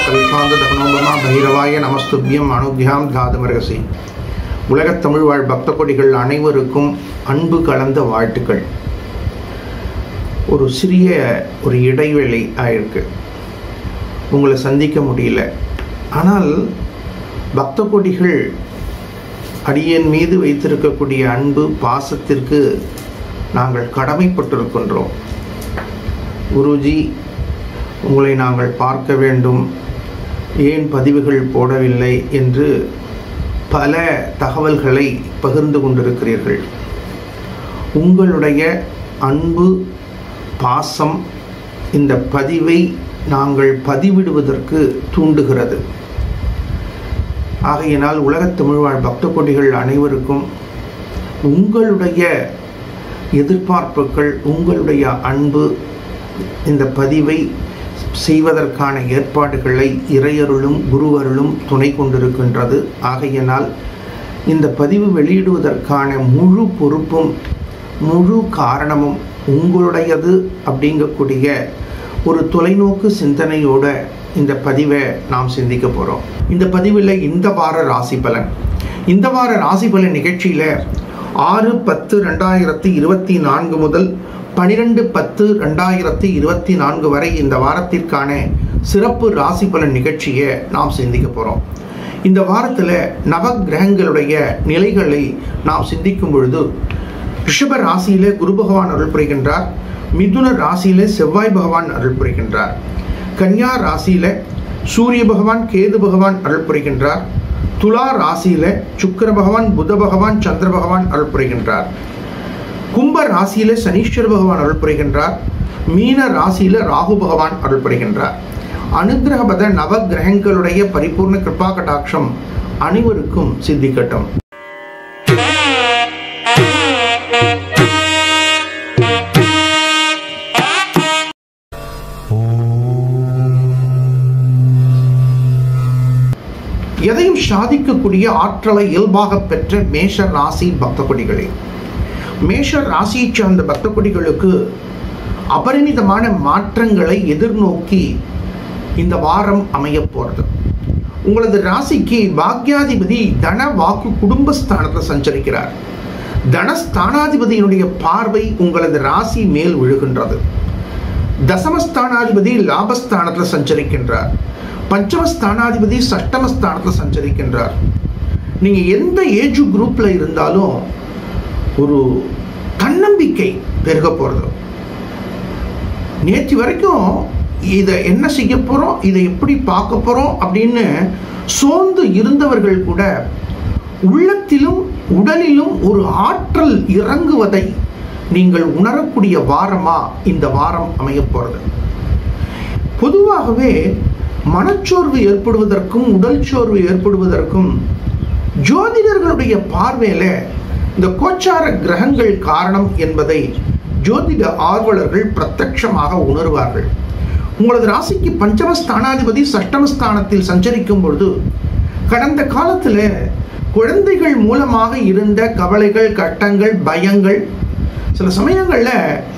கல்பாந்ததகனோபமா பைரவாய நமஸ்துபியம் அனுக்யாம் தாதுமரகசி உலகத் தமிழ் வாழ் பக்த கொடிகள் அனைவருக்கும் அன்பு கலந்த வாழ்த்துக்கள் ஒரு சிறிய ஒரு இடைவெளி ஆயிருக்கு உங்களை சந்திக்க முடியல ஆனால் பக்த கொடிகள் அடியன் மீது வைத்திருக்கக்கூடிய அன்பு பாசத்திற்கு நாங்கள் கடமைப்பட்டிருக்கின்றோம் குருஜி உங்களை நாங்கள் பார்க்க வேண்டும் ஏன் பதிவுகள் போடவில்லை என்று பல தகவல்களை பகிர்ந்து கொண்டிருக்கிறீர்கள் உங்களுடைய அன்பு பாசம் இந்த பதிவை நாங்கள் பதிவிடுவதற்கு தூண்டுகிறது ஆகையினால் உலகத் தமிழ்வாழ் பக்த கொடிகள் அனைவருக்கும் உங்களுடைய எதிர்பார்ப்புகள் உங்களுடைய அன்பு இந்த பதிவை செய்வதற்கான ஏற்பாடுகளை இறையருளும் குருவருளும் துணை கொண்டிருக்கின்றது ஆகையினால் இந்த பதிவு வெளியிடுவதற்கான முழு பொறுப்பும் முழு காரணமும் உங்களுடையது அப்படிங்கக்கூடிய ஒரு தொலைநோக்கு சிந்தனையோட இந்த பதிவை நாம் சிந்திக்க போகிறோம் இந்த பதிவில் இந்த வார ராசி பலன் இந்த வார ராசி பலன் நிகழ்ச்சியில் ஆறு பத்து ரெண்டாயிரத்தி இருபத்தி நான்கு முதல் பனிரெண்டு பத்து ரெண்டாயிரத்தி இருபத்தி நான்கு வரை இந்த வாரத்திற்கான சிறப்பு ராசி பலன் நிகழ்ச்சியை நாம் சிந்திக்க போகிறோம் இந்த வாரத்தில் நவ கிரகங்களுடைய நிலைகளை நாம் சிந்திக்கும் பொழுது ரிஷப ராசியிலே குரு பகவான் அருள் புரிகின்றார் மிதுன ராசியிலே செவ்வாய் பகவான் அருள் புரிகின்றார் கன்யா ராசியில சூரிய பகவான் கேது பகவான் அருள் புரிகின்றார் துலா ராசியில சுக்கர பகவான் புத பகவான் சந்திர பகவான் அருள் புரிகின்றார் கும்ப ராசியில சனீஸ்வர பகவான் அருள் புரிகின்றார் மீன ராசியில ராகு பகவான் அருள் புரிகின்றார் அனுகிரகபத நவ கிரகங்களுடைய பரிபூர்ண கிருபா கடாட்சம் அனைவருக்கும் சித்திக்கட்டும் எதையும் சாதிக்கக்கூடிய ஆற்றலை இயல்பாக பெற்ற மேஷ ராசி பக்த கொடிகளே மேஷ ராசியை சார்ந்த பக்த கொடிகளுக்கு அபரிமிதமான மாற்றங்களை எதிர்நோக்கி இந்த வாரம் அமைய போகிறது உங்களது ராசிக்கு பாக்யாதிபதி தன வாக்கு குடும்பஸ்தானத்தில் சஞ்சரிக்கிறார் தனஸ்தானாதிபதியினுடைய பார்வை உங்களது ராசி மேல் விழுகின்றது தசமஸ்தானாதிபதி லாபஸ்தானத்தில் சஞ்சரிக்கின்றார் பஞ்சமஸ்தானாதிபதி சஷ்டமஸ்தானத்தில் சஞ்சரிக்கின்றார் நீங்கள் எந்த ஏஜ் குரூப்பில் இருந்தாலும் ஒரு தன்னம்பிக்கை பெருக போகிறது நேற்று வரைக்கும் இதை என்ன செய்ய போகிறோம் இதை எப்படி பார்க்க போகிறோம் அப்படின்னு சோர்ந்து இருந்தவர்கள் கூட உள்ளத்திலும் உடலிலும் ஒரு ஆற்றல் இறங்குவதை நீங்கள் உணரக்கூடிய வாரமா இந்த வாரம் அமைய போகிறது பொதுவாகவே மனச்சோர்வு ஏற்படுவதற்கும் உடல் சோர்வு ஏற்படுவதற்கும் ஜோதிடர்களுடைய பார்வையில இந்த கோச்சார கிரகங்கள் காரணம் என்பதை ஜோதிட ஆர்வலர்கள் பிரத்யட்சமாக உணர்வார்கள் உங்களது ராசிக்கு பஞ்சமஸ்தானாதிபதி சஷ்டமஸ்தானத்தில் சஞ்சரிக்கும் பொழுது கடந்த காலத்தில் குழந்தைகள் மூலமாக இருந்த கவலைகள் கட்டங்கள் பயங்கள் சில சமயங்களில்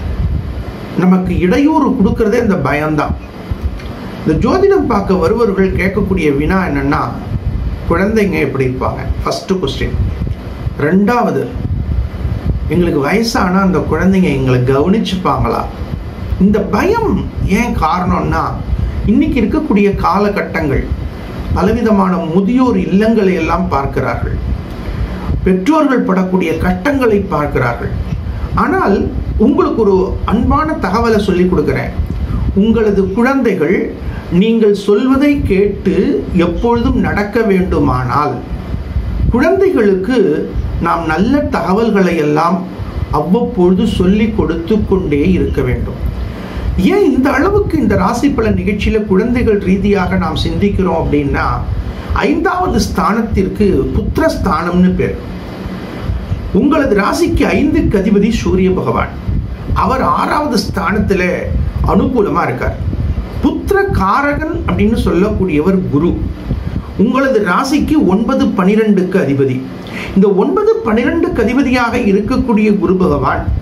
நமக்கு இடையூறு கொடுக்கறதே இந்த பயம்தான் இந்த ஜோதிடம் பார்க்க வருபவர்கள் கேட்கக்கூடிய வினா என்னன்னா குழந்தைங்க எப்படி இருப்பாங்க ஃபஸ்ட்டு கொஸ்டின் ரெண்டாவது எங்களுக்கு வயசான அந்த குழந்தைங்க எங்களை கவனிச்சுப்பாங்களா இந்த பயம் ஏன் காரணம்னா இன்னைக்கு இருக்கக்கூடிய காலகட்டங்கள் பலவிதமான முதியோர் இல்லங்களை எல்லாம் பார்க்கிறார்கள் பெற்றோர்கள் படக்கூடிய கட்டங்களை பார்க்கிறார்கள் ஆனால் உங்களுக்கு ஒரு அன்பான தகவலை சொல்லி கொடுக்குறேன் உங்களது குழந்தைகள் நீங்கள் சொல்வதை கேட்டு எப்பொழுதும் நடக்க வேண்டுமானால் குழந்தைகளுக்கு நாம் நல்ல தகவல்களை எல்லாம் அவ்வப்பொழுது சொல்லி கொடுத்து கொண்டே இருக்க வேண்டும் ஏன் இந்த அளவுக்கு இந்த ராசி பலன் நிகழ்ச்சியில குழந்தைகள் ரீதியாக நாம் சிந்திக்கிறோம் அப்படின்னா ஐந்தாவது ஸ்தானத்திற்கு புத்திரஸ்தானம்னு பேர் உங்களது ராசிக்கு ஐந்துக்கு அதிபதி சூரிய பகவான் அவர் ஆறாவது ஸ்தானத்துல அனுகூலமா இருக்கார் புத்திர காரகன் அப்படின்னு சொல்லக்கூடியவர் குரு உங்களது ராசிக்கு ஒன்பது பனிரெண்டுக்கு அதிபதி இந்த ஒன்பது பனிரெண்டுக்கு அதிபதியாக இருக்கக்கூடிய குரு பகவான்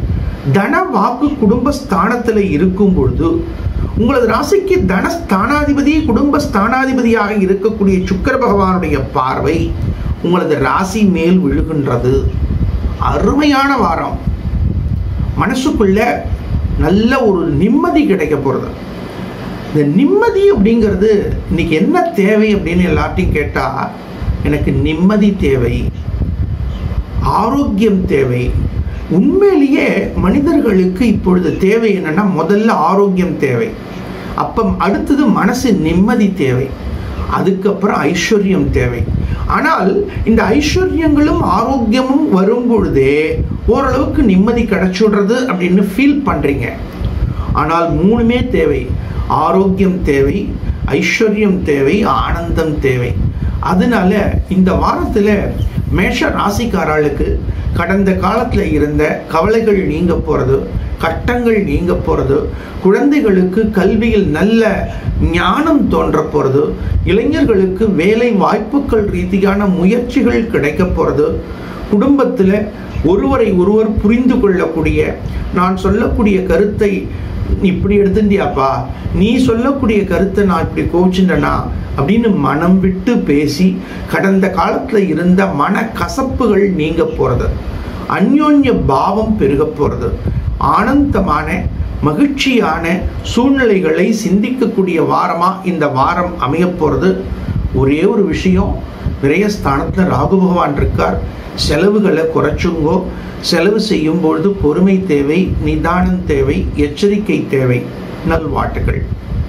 தன வாக்கு குடும்ப ஸ்தானத்தில் இருக்கும் பொழுது உங்களது ராசிக்கு தன ஸ்தானாதிபதி குடும்ப ஸ்தானாதிபதியாக இருக்கக்கூடிய சுக்கர பகவானுடைய பார்வை உங்களது ராசி மேல் விழுகின்றது அருமையான வாரம் மனசுக்குள்ள நல்ல ஒரு நிம்மதி கிடைக்க போகிறது இந்த நிம்மதி அப்படிங்கிறது இன்னைக்கு என்ன தேவை அப்படின்னு எல்லார்ட்டையும் கேட்டால் எனக்கு நிம்மதி தேவை ஆரோக்கியம் தேவை உண்மையிலேயே மனிதர்களுக்கு இப்பொழுது தேவை என்னன்னா முதல்ல ஆரோக்கியம் தேவை அப்போ அடுத்தது மனசு நிம்மதி தேவை அதுக்கப்புறம் ஐஸ்வர்யம் தேவை ஆனால் இந்த ஐஸ்வர்யங்களும் ஆரோக்கியமும் வரும் பொழுதே ஓரளவுக்கு நிம்மதி கிடைச்சுடுறது அப்படின்னு ஃபீல் பண்ணுறீங்க ஆனால் மூணுமே தேவை ஆரோக்கியம் தேவை ஐஸ்வர்யம் தேவை ஆனந்தம் தேவை அதனால இந்த வாரத்தில் மேஷ ராசிக்காரர்களுக்கு கடந்த காலத்தில் இருந்த கவலைகள் நீங்க போகிறது கட்டங்கள் நீங்க போகிறது குழந்தைகளுக்கு கல்வியில் நல்ல ஞானம் தோன்ற போகிறது இளைஞர்களுக்கு வேலை வாய்ப்புகள் ரீதியான முயற்சிகள் கிடைக்க போகிறது குடும்பத்தில் ஒருவரை ஒருவர் புரிந்து கொள்ளக்கூடிய நான் சொல்லக்கூடிய கருத்தை இப்படி எடுத்துட்டியாப்பா நீ சொல்லக்கூடிய கருத்தை நான் இப்படி கோவிச்சுட்டேனா அப்படின்னு மனம் விட்டு பேசி கடந்த காலத்தில் இருந்த மன கசப்புகள் நீங்க போகிறது அந்யோன்ய பாவம் பெருக போகிறது ஆனந்தமான மகிழ்ச்சியான சூழ்நிலைகளை சிந்திக்கக்கூடிய வாரமா இந்த வாரம் அமைய போகிறது ஒரே ஒரு விஷயம் விரயஸ்தானத்தில் ராகு பகவான் இருக்கார் செலவுகளை குறைச்சுங்கோ செலவு செய்யும் பொழுது பொறுமை தேவை நிதானம் தேவை எச்சரிக்கை தேவை நல்வாட்டுகள்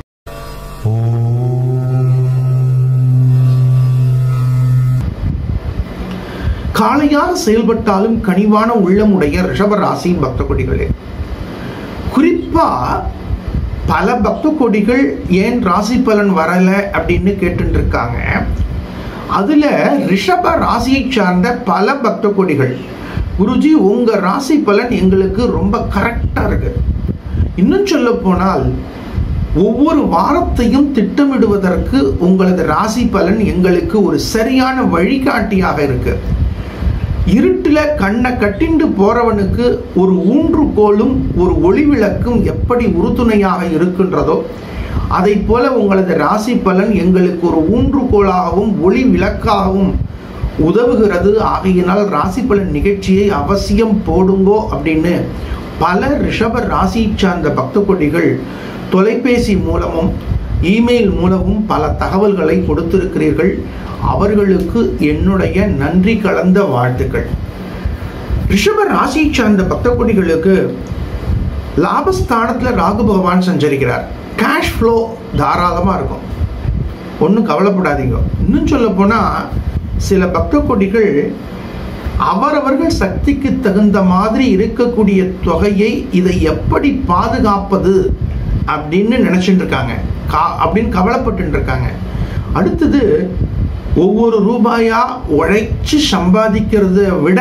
காளையாக செயல்பட்டாலும் கனிவான உள்ளமுடைய ரிஷபராசி பக்த கொடிகளே குறிப்பா பல பக்த கொடிகள் ஏன் ராசி பலன் வரல அப்படின்னு கேட்டு இருக்காங்க அதுல ரிஷப ராசியை சார்ந்த பல பக்த கொடிகள் குருஜி உங்க ராசி பலன் எங்களுக்கு ரொம்ப கரெக்டா இருக்கு இன்னும் சொல்ல போனால் ஒவ்வொரு வாரத்தையும் திட்டமிடுவதற்கு உங்களது ராசி பலன் எங்களுக்கு ஒரு சரியான வழிகாட்டியாக இருக்கு இருட்டில் கண்ணை கட்டிண்டு போறவனுக்கு ஒரு ஊன்றுகோலும் ஒரு ஒளிவிளக்கும் எப்படி உறுதுணையாக இருக்கின்றதோ அதை போல உங்களது ராசி பலன் எங்களுக்கு ஒரு ஊன்றுகோலாகவும் ஒளி விளக்காகவும் உதவுகிறது ஆகையினால் ராசி பலன் நிகழ்ச்சியை அவசியம் போடுங்கோ அப்படின்னு பல ரிஷப ராசி சார்ந்த பக்த கொடிகள் தொலைபேசி மூலமும் இமெயில் மூலமும் பல தகவல்களை கொடுத்திருக்கிறீர்கள் அவர்களுக்கு என்னுடைய நன்றி கலந்த வாழ்த்துக்கள் ரிஷப ராசி சார்ந்த பக்த கொடிகளுக்கு லாபஸ்தானத்தில் ராகு பகவான் சஞ்சரிக்கிறார் கேஷ் ஃப்ளோ தாராளமாக இருக்கும் ஒன்றும் கவலைப்படாதீங்க இன்னும் சொல்ல போனால் சில பக்த கொடிகள் அவரவர்கள் சக்திக்கு தகுந்த மாதிரி இருக்கக்கூடிய தொகையை இதை எப்படி பாதுகாப்பது அப்படின்னு நினைச்சிட்டு இருக்காங்க கா அப்படின்னு கவலைப்பட்டு இருக்காங்க அடுத்தது ஒவ்வொரு ரூபாயா உழைச்சு சம்பாதிக்கிறத விட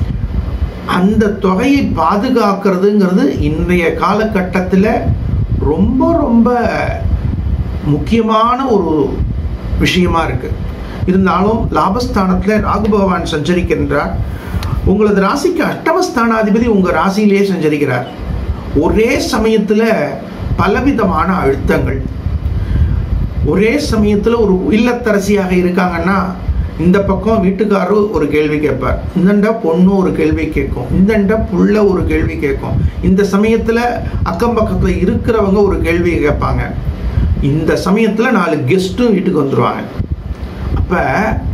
அந்த தொகையை பாதுகாக்கிறதுங்கிறது இன்றைய காலகட்டத்தில் ரொம்ப ரொம்ப முக்கியமான ஒரு விஷயமா இருக்கு இருந்தாலும் லாபஸ்தானத்தில் ராகு பகவான் சஞ்சரிக்கின்றார் உங்களது ராசிக்கு அஷ்டமஸ்தானாதிபதி உங்க ராசியிலேயே சஞ்சரிக்கிறார் ஒரே சமயத்தில் பலவிதமான அழுத்தங்கள் ஒரே சமயத்தில் ஒரு இல்லத்தரசியாக இருக்காங்கன்னா இந்த பக்கம் வீட்டுக்காரரு ஒரு கேள்வி கேட்பார் இந்தண்ட பொண்ணு ஒரு கேள்வி கேட்கும் இந்தண்ட புள்ள ஒரு கேள்வி கேட்கும் இந்த சமயத்தில் அக்கம் பக்கத்தில் இருக்கிறவங்க ஒரு கேள்வி கேட்பாங்க இந்த சமயத்தில் நாலு கெஸ்ட்டும் வீட்டுக்கு வந்துடுவாங்க அப்போ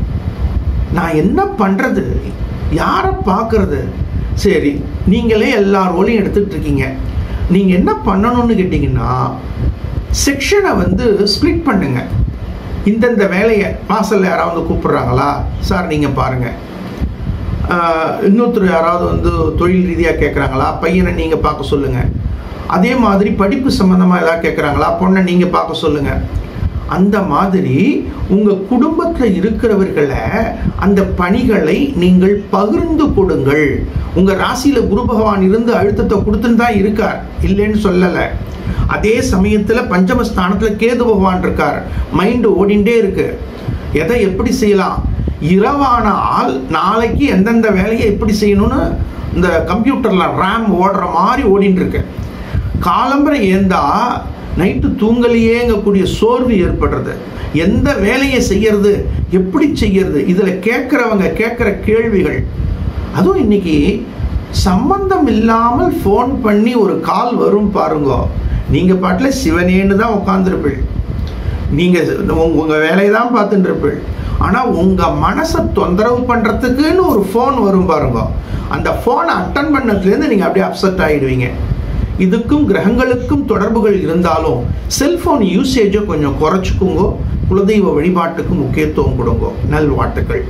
நான் என்ன பண்ணுறது யாரை பார்க்கறது சரி நீங்களே எல்லா ரோலையும் எடுத்துக்கிட்டு இருக்கீங்க நீங்கள் என்ன பண்ணணும்னு கேட்டிங்கன்னா செக்ஷனை வந்து ஸ்ப்ளிட் பண்ணுங்க இந்தந்த வேலையை வாசலில் யாராவது கூப்பிடுறாங்களா சார் நீங்கள் பாருங்கள் இன்னொருத்தர் யாராவது வந்து தொழில் ரீதியாக கேட்குறாங்களா பையனை நீங்கள் பார்க்க சொல்லுங்கள் அதே மாதிரி படிப்பு சம்மந்தமாக ஏதாவது கேட்குறாங்களா பொண்ணை நீங்கள் பார்க்க சொல்லுங்கள் அந்த மாதிரி உங்கள் குடும்பத்தில் இருக்கிறவர்களை அந்த பணிகளை நீங்கள் பகிர்ந்து கொடுங்கள் உங்கள் ராசியில் குரு பகவான் இருந்து அழுத்தத்தை கொடுத்துன்னு தான் இருக்கார் இல்லைன்னு சொல்லலை அதே சமயத்தில் பஞ்சமஸ்தானத்தில் கேது பகவான் இருக்கார் மைண்டு ஓடிண்டே இருக்கு எதை எப்படி செய்யலாம் இரவானால் நாளைக்கு எந்தெந்த வேலையை எப்படி செய்யணும்னு இந்த கம்ப்யூட்டர்ல ரேம் ஓடுற மாதிரி ஓடிட்டு இருக்கேன் காலம்பரை ஏந்தா நைட்டு தூங்கலையேங்கக்கூடிய சோர்வு ஏற்படுறது எந்த வேலையை செய்யறது எப்படி செய்யறது இதுல கேட்கிறவங்க கேட்கிற கேள்விகள் அதுவும் இன்னைக்கு சம்பந்தம் இல்லாமல் ஃபோன் பண்ணி ஒரு கால் வரும் பாருங்க நீங்க பாட்டுல சிவனேன்னு தான் உட்காந்துருப்பீள் நீங்க உங்க- உங்க வேலையை தான் பார்த்துட்டு இருப்பீள் ஆனா உங்க மனசை தொந்தரவு பண்றதுக்குன்னு ஒரு ஃபோன் வரும் பாருங்க அந்த ஃபோனை அட்டன் பண்ணதுலேருந்து நீங்க அப்படியே அப்செட் ஆயிடுவீங்க இதுக்கும் கிரகங்களுக்கும் தொடர்புகள் இருந்தாலும் செல்போன் யூசேஜை கொஞ்சம் குறைச்சிக்குங்க குலதெய்வ வழிபாட்டுக்கு முக்கியத்துவம் கொடுங்க நல்வாழ்த்துக்கள்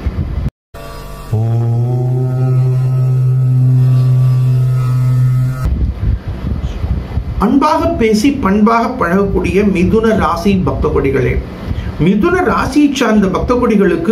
அன்பாக பேசி பண்பாக பழகக்கூடிய மிதுன ராசி பக்த கொடிகளே மிதுன ராசியை சார்ந்த பக்த கொடிகளுக்கு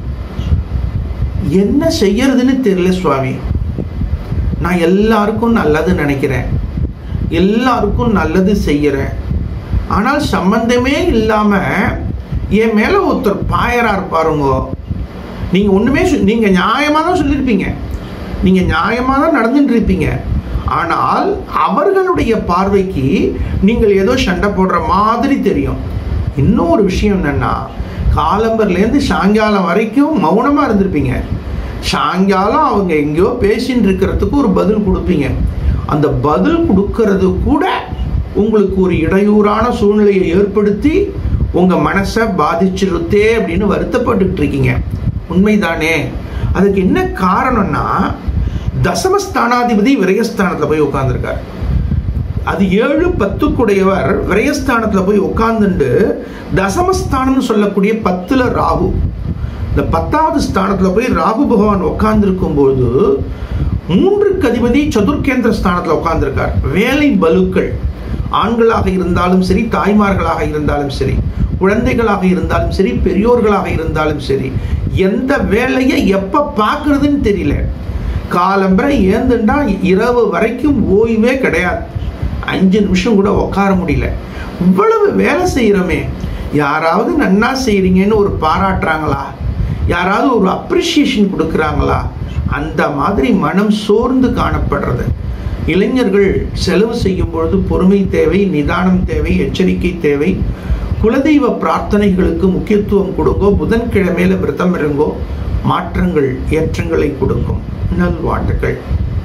என்ன செய்யறதுன்னு தெரியல சுவாமி நான் எல்லாருக்கும் நல்லது நினைக்கிறேன் எல்லாருக்கும் நல்லது செய்யறேன் ஆனால் சம்பந்தமே இல்லாம என் மேல ஒருத்தர் பாயறார் பாருங்க நீங்க ஒண்ணுமே சொ- நீங்க நியாயமா தான் சொல்லியிருப்பீங்க நீங்க நியாயமா தான் நடந்துட்டு இருப்பீங்க ஆனால் அவர்களுடைய பார்வைக்கு நீங்கள் ஏதோ சண்டை போடுற மாதிரி தெரியும் இன்னும் ஒரு விஷயம் என்னன்னா காலம்பர்லேருந்து சாயங்காலம் வரைக்கும் மௌனமா இருந்திருப்பீங்க சாயங்காலம் அவங்க எங்கேயோ பேசின்னு இருக்கிறதுக்கு ஒரு பதில் கொடுப்பீங்க அந்த பதில் கொடுக்கறது கூட உங்களுக்கு ஒரு இடையூறான சூழ்நிலையை ஏற்படுத்தி உங்க மனசை பாதிச்சிருத்தே அப்படின்னு வருத்தப்பட்டுக்கிட்டு இருக்கீங்க உண்மைதானே அதுக்கு என்ன காரணம்னா தசமஸ்தானாதிபதி விரயஸ்தானத்துல போய் உட்கார்ந்திருக்கார் அது ஏழு பத்துக்குடையவர் விரயஸ்தானத்துல போய் உட்கார்ந்துட்டு தசமஸ்தானம்னு சொல்லக்கூடிய பத்துல ராகு இந்த பத்தாவது ஸ்தானத்துல போய் ராகு பகவான் உட்கார்ந்திருக்கும் போது மூன்றுக்கு அதிபதி சதுர்கேந்திர ஸ்தானத்துல உட்கார்ந்திருக்கார் வேலை பலுக்கள் ஆண்களாக இருந்தாலும் சரி தாய்மார்களாக இருந்தாலும் சரி குழந்தைகளாக இருந்தாலும் சரி பெரியோர்களாக இருந்தாலும் சரி எந்த வேலையை எப்ப பார்க்கறதுன்னு தெரியல காலம்பரை ஏந்துண்டா இரவு வரைக்கும் ஓய்வே கிடையாது அஞ்சு நிமிஷம் கூட உட்கார முடியல இவ்வளவு வேலை செய்யறோமே யாராவது நன்னா செய்றீங்கன்னு ஒரு பாராட்டுறாங்களா யாராவது ஒரு அப்ரிசியேஷன் கொடுக்குறாங்களா அந்த மாதிரி மனம் சோர்ந்து காணப்படுறது இளைஞர்கள் செலவு செய்யும் பொழுது பொறுமை தேவை நிதானம் தேவை எச்சரிக்கை தேவை குலதெய்வ பிரார்த்தனைகளுக்கு முக்கியத்துவம் கொடுங்கோ புதன்கிழமையில விரதம் இருங்கோ மாற்றங்கள் ஏற்றங்களை கொடுக்கும் நல்வாழ்த்துக்கள்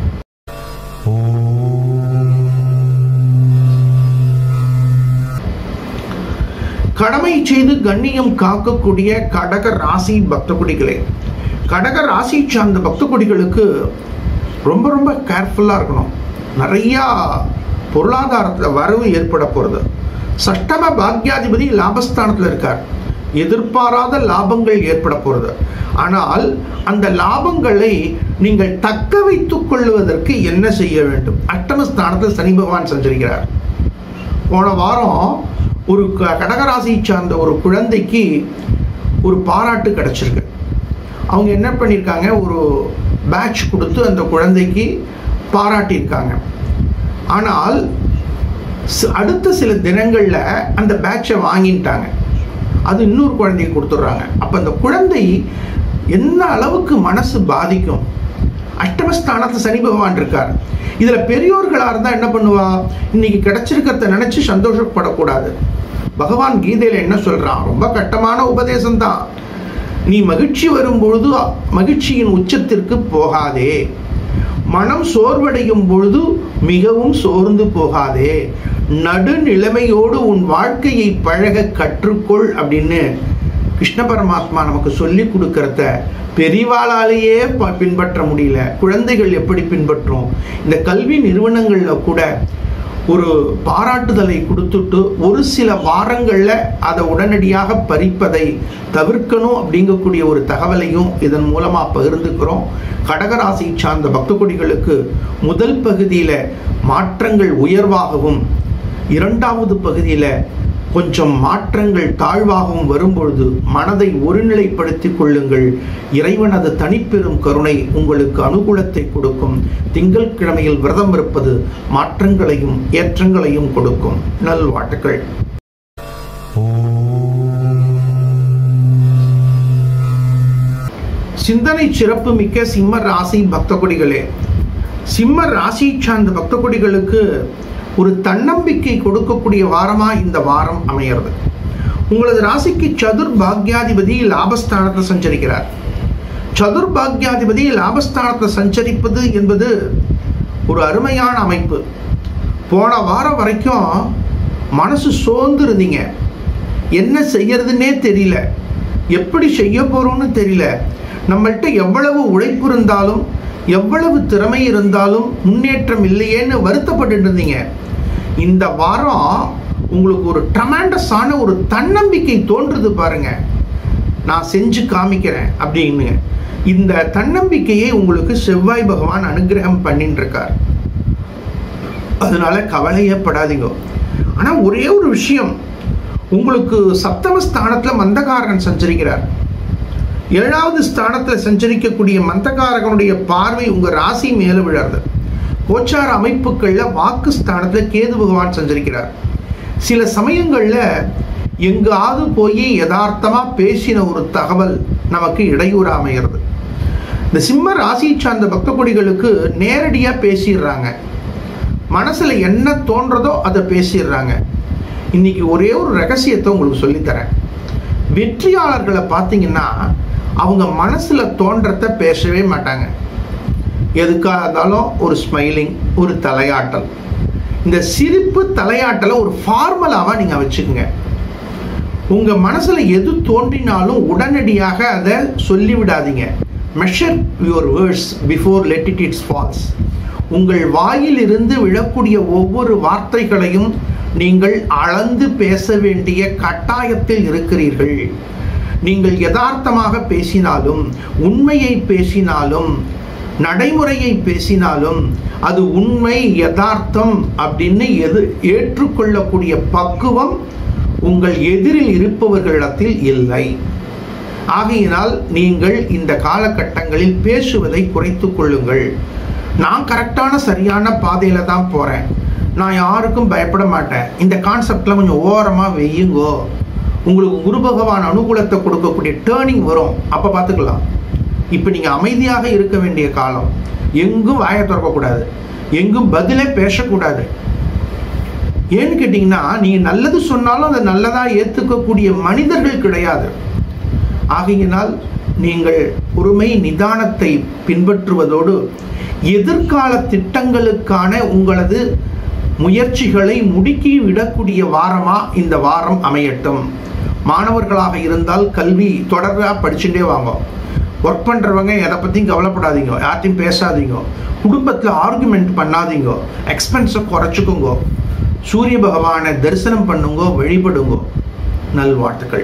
கடமை செய்து கண்ணியம் காக்கக்கூடிய கடக ராசி பக்த கொடிகளே கடக ராசி சார்ந்த பக்த கொடிகளுக்கு ரொம்ப ரொம்ப கேர்ஃபுல்லாக இருக்கணும் நிறையா பொருளாதாரத்தில் வரவு ஏற்பட போகிறது சஷ்டம பாக்யாதிபதி லாபஸ்தானத்தில் இருக்கார் எதிர்பாராத லாபங்கள் ஏற்பட போகிறது ஆனால் அந்த லாபங்களை நீங்கள் தக்க வைத்துக் கொள்வதற்கு என்ன செய்ய வேண்டும் அஷ்டமஸ்தானத்தில் சனி பகவான் சஞ்சரிக்கிறார் போன வாரம் ஒரு க- கடகராசியை சார்ந்த ஒரு குழந்தைக்கு ஒரு பாராட்டு கிடைச்சிருக்கு அவங்க என்ன பண்ணியிருக்காங்க ஒரு பேட்ச் கொடுத்து அந்த குழந்தைக்கு பாராட்டியிருக்காங்க ஆனால் சி- அடுத்த சில தினங்களில் அந்த பேட்சை வாங்கிட்டாங்க அது இன்னொரு குழந்தைக்கு கொடுத்துட்றாங்க அப்போ அந்த குழந்தை என்ன அளவுக்கு மனசு பாதிக்கும் அஷ்டமஸ்தானத்தில் சனி பகவான் இருக்கார் இதில் பெரியோர்களாக இருந்தால் என்ன பண்ணுவா இன்னைக்கு கிடைச்சிருக்கிறத நினச்சி சந்தோஷப்படக்கூடாது பகவான் கீதையில் என்ன சொல்றான் ரொம்ப கட்டமான உபதேசம் தான் நீ மகிழ்ச்சி வரும்பொழுது மகிழ்ச்சியின் உச்சத்திற்கு போகாதே மனம் சோர்வடையும் பொழுது மிகவும் சோர்ந்து போகாதே நடுநிலைமையோடு உன் வாழ்க்கையை பழக கற்றுக்கொள் அப்படின்னு கிருஷ்ண பரமாத்மா நமக்கு சொல்லி கொடுக்கறத பெரிவாளாலேயே ப- பின்பற்ற முடியல குழந்தைகள் எப்படி பின்பற்றும் இந்த கல்வி நிறுவனங்கள்ல கூட ஒரு பாராட்டுதலை கொடுத்துட்டு ஒரு சில வாரங்கள்ல அதை உடனடியாக பறிப்பதை தவிர்க்கணும் அப்படிங்கக்கூடிய ஒரு தகவலையும் இதன் மூலமா பகிர்ந்துக்கிறோம் கடகராசி சார்ந்த பக்த கொடிகளுக்கு முதல் பகுதியில மாற்றங்கள் உயர்வாகவும் இரண்டாவது பகுதியில கொஞ்சம் மாற்றங்கள் தாழ்வாகவும் வரும்பொழுது மனதை ஒருநிலைப்படுத்திக் கொள்ளுங்கள் இறைவனது தனிப்பெரும் கருணை உங்களுக்கு அனுகூலத்தை கொடுக்கும் திங்கட்கிழமையில் விரதம் இருப்பது மாற்றங்களையும் ஏற்றங்களையும் கொடுக்கும் நல்வாழ்த்துக்கள் சிந்தனை சிறப்பு மிக்க சிம்ம ராசி பக்த கொடிகளே சிம்ம ராசி சார்ந்த பக்த கொடிகளுக்கு ஒரு தன்னம்பிக்கை கொடுக்கக்கூடிய வாரமா இந்த வாரம் அமையிறது உங்களது ராசிக்கு சதுர் பாக்யாதிபதி லாபஸ்தானத்தில் சஞ்சரிக்கிறார் சதுர் பாக்யாதிபதி லாபஸ்தானத்தில் சஞ்சரிப்பது என்பது ஒரு அருமையான அமைப்பு போன வாரம் வரைக்கும் மனசு சோர்ந்து இருந்தீங்க என்ன செய்யறதுன்னே தெரியல எப்படி செய்ய போறோம்னு தெரியல நம்மள்கிட்ட எவ்வளவு உழைப்பு இருந்தாலும் எவ்வளவு திறமை இருந்தாலும் முன்னேற்றம் இல்லையேன்னு வருத்தப்பட்டு இருந்தீங்க இந்த வாரம் உங்களுக்கு ஒரு ட்ரமாண்டஸான ஒரு தன்னம்பிக்கை தோன்றுது பாருங்க நான் செஞ்சு காமிக்கிறேன் அப்படின்னு இந்த தன்னம்பிக்கையை உங்களுக்கு செவ்வாய் பகவான் அனுகிரகம் பண்ணிட்டு இருக்கார் அதனால கவலையப்படாதீங்க ஆனா ஒரே ஒரு விஷயம் உங்களுக்கு சப்தம ஸ்தானத்துல மந்தகாரகன் சஞ்சரிக்கிறார் ஏழாவது ஸ்தானத்துல சஞ்சரிக்கக்கூடிய மந்தகாரகனுடைய பார்வை உங்க ராசி மேல விழாது கோச்சார அமைப்புகள்ல வாக்கு ஸ்தானத்துல கேது பகவான் சஞ்சரிக்கிறார் சில சமயங்கள்ல எங்காவது போய் யதார்த்தமா பேசின ஒரு தகவல் நமக்கு இடையூறு அமைகிறது இந்த சிம்ம ராசி சார்ந்த பக்த கொடிகளுக்கு நேரடியா பேசிடுறாங்க மனசுல என்ன தோன்றதோ அதை பேசிடுறாங்க இன்னைக்கு ஒரே ஒரு ரகசியத்தை உங்களுக்கு சொல்லித்தரேன் வெற்றியாளர்களை பார்த்தீங்கன்னா அவங்க மனசுல தோன்றத பேசவே மாட்டாங்க எதுக்காக இருந்தாலும் ஒரு ஸ்மைலிங் ஒரு தலையாட்டல் இந்த சிரிப்பு தலையாட்டலை ஒரு ஃபார்மலாவா நீங்க வச்சுக்கோங்க உங்க மனசுல எது தோன்றினாலும் உடனடியாக அதை சொல்லிவிடாதீங்க measure your words before let it it's falls உங்கள் வாயில் இருந்து விழக்கூடிய ஒவ்வொரு வார்த்தைகளையும் நீங்கள் அளந்து பேச வேண்டிய கட்டாயத்தில் இருக்கிறீர்கள் நீங்கள் யதார்த்தமாக பேசினாலும் உண்மையை பேசினாலும் நடைமுறையை பேசினாலும் அது உண்மை யதார்த்தம் அப்படின்னு எது ஏற்றுக்கொள்ளக்கூடிய பக்குவம் உங்கள் எதிரில் இருப்பவர்களிடத்தில் இல்லை ஆகையினால் நீங்கள் இந்த காலகட்டங்களில் பேசுவதை குறைத்துக் கொள்ளுங்கள் நான் கரெக்டான சரியான பாதையில தான் போறேன் நான் யாருக்கும் பயப்பட மாட்டேன் இந்த கான்செப்ட்ல கொஞ்சம் ஓரமா வெய்யுங்கோ உங்களுக்கு குரு பகவான் அனுகூலத்தை கொடுக்கக்கூடிய டேர்னிங் வரும் அப்ப பார்த்துக்கலாம் இப்போ நீங்க அமைதியாக இருக்க வேண்டிய காலம் எங்கும் வாயை திறக்கக்கூடாது எங்கும் பதிலே பேசக்கூடாது ஏன்னு கேட்டிங்கன்னா நீங்கள் நல்லது சொன்னாலும் அதை நல்லதாக ஏற்றுக்கக்கூடிய மனிதர்கள் கிடையாது ஆகையினால் நீங்கள் பொறுமை நிதானத்தை பின்பற்றுவதோடு எதிர்கால திட்டங்களுக்கான உங்களது முயற்சிகளை முடுக்கி விடக்கூடிய வாரமா இந்த வாரம் அமையட்டும் மாணவர்களாக இருந்தால் கல்வி தொடர்பாக படிச்சுட்டே வாங்க ஒர்க் பண்ணுறவங்க எதை பற்றியும் கவலைப்படாதீங்க யார்ட்டையும் பேசாதீங்க குடும்பத்தில் ஆர்குமெண்ட் பண்ணாதீங்க எக்ஸ்பென்ஸை குறைச்சிக்கோங்க சூரிய பகவானை தரிசனம் பண்ணுங்க வழிபடுங்க நல்வாழ்த்துக்கள்